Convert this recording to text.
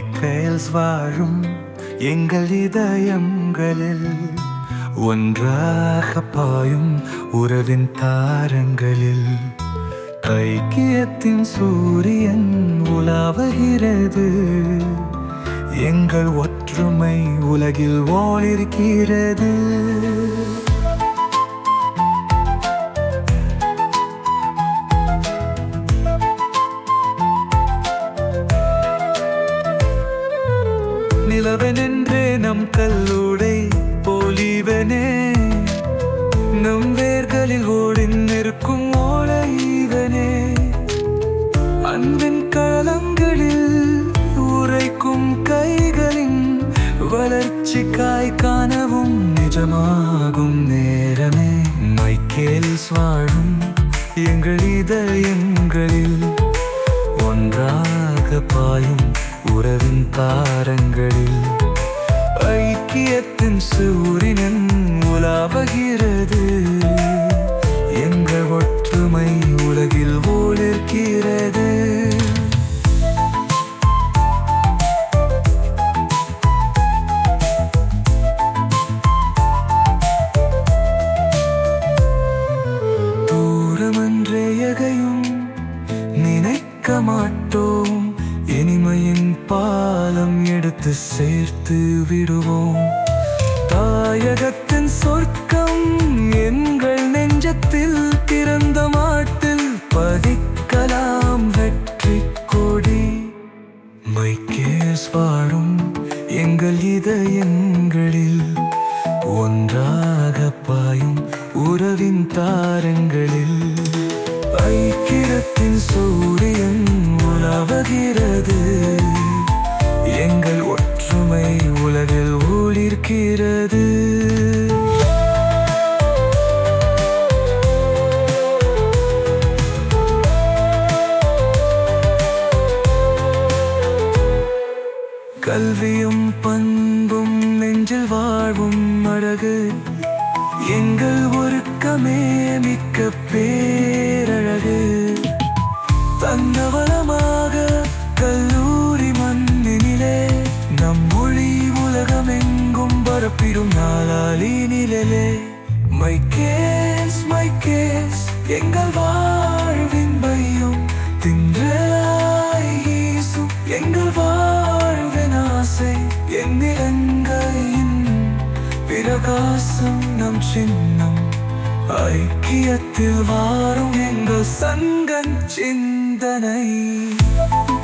Michael's வாழும் எங்கள் இதயங்களில் ஒன்றாக பாயும் உறவின் தாரங்களில் ஐக்கியத்தின் சூரியன் உலாவுகிறது எங்கள் ஒற்றுமை உலகில் ஓளிருக்கிறது நிலவனென்றே நம் கல்லுடை போலிவனே நம் வேர்களில் ஓடிந்திருக்கும் ஓலைவனே அன்பின் களங்களில் உரைக்கும் கைகளின் வளர்ச்சிக்காய் காணவும் நிஜமாகும் நேரமே மைக்கேல் வாழும் எங்கள் இதயங்களில் ஒன்றாக பாயும் உறவின் தாரங்களில் ஐக்கியத்தின் சூரியன் உலாவுகிறது எங்கள் ஒற்றுமை உலகில் ஓளிருக்கிறது தூரமன்றே எகையும் நினைக்க மாட்டோம் இனிமையின் பாலம் எடுத்து சேர்த்து விடுவோம் தாயகத்தின் சொர்க்கம் எங்கள் நெஞ்சத்தில் பிறந்த மாட்டில் பதிக்கலாம் வெற்றி கொடி மைக்கேஸ் வாழும் எங்கள் இதயங்களில் ஒன்றாக பாயும் உறவின் தாரங்களில் ஐக்கியத்தின் சூரியன் உலாவுகிறது எங்கள் ஒற்றுமை உலகில் ஒளிர்கிறது கல்வியும் பண்பும் நெஞ்சில் வாழ்வும் அழகு எங்கள் ஒருக்கமே மிக்க பேரழகு தன்னவளமாக கல்லூரி மண்ணினிலே நம் மொழி உலகமெங்கும் பரப்பிடும் நாளாளி நிழலே மைக்கேஸ் மைக்கேஸ் எங்கள் வாழ்வின் பையும் தின்றாய் ஈசும் எங்கள் வாழ்வின் ஆசை எண்ணிலங்கையின் பிரகாசம் நம் சின்னம் ஐக்கியத்தில் வாரும் எங்கள் சங்கன் சிந்தனை